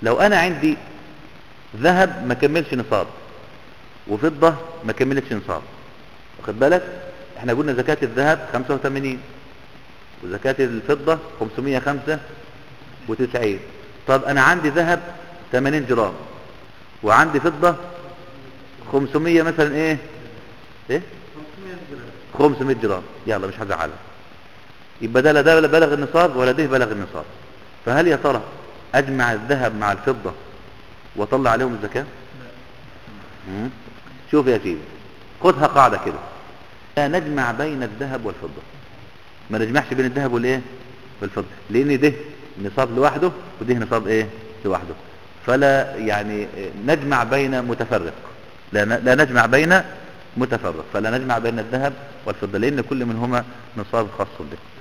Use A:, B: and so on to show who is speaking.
A: لو انا عندي ذهب ما كملش نصاب وفضة ما كملتش نصاب واخد بالك احنا قلنا زكاة الذهب 85 وزكاة الفضة 595 طب انا عندي ذهب 80 جرام وعندي فضة 500 مثلا ايه ايه 500 جرام يلا مش هزعلها يبقى ده لا ده بلغ النصاب ولا ده بلغ النصاب فهل يا ترى اجمع الذهب مع الفضة واطلع عليهم الزكاة مم. شوف يا سيدي خدها قاعدة كده لا نجمع بين الذهب والفضة ما نجمعش بين الذهب والايه والفضة لان ده نصاب لوحده وده نصاب ايه لوحده فلا يعني نجمع بين متفرق لا ن- لا نجمع بين متفرق فلا نجمع بين الذهب والفضة لان كل منهما نصاب خاص به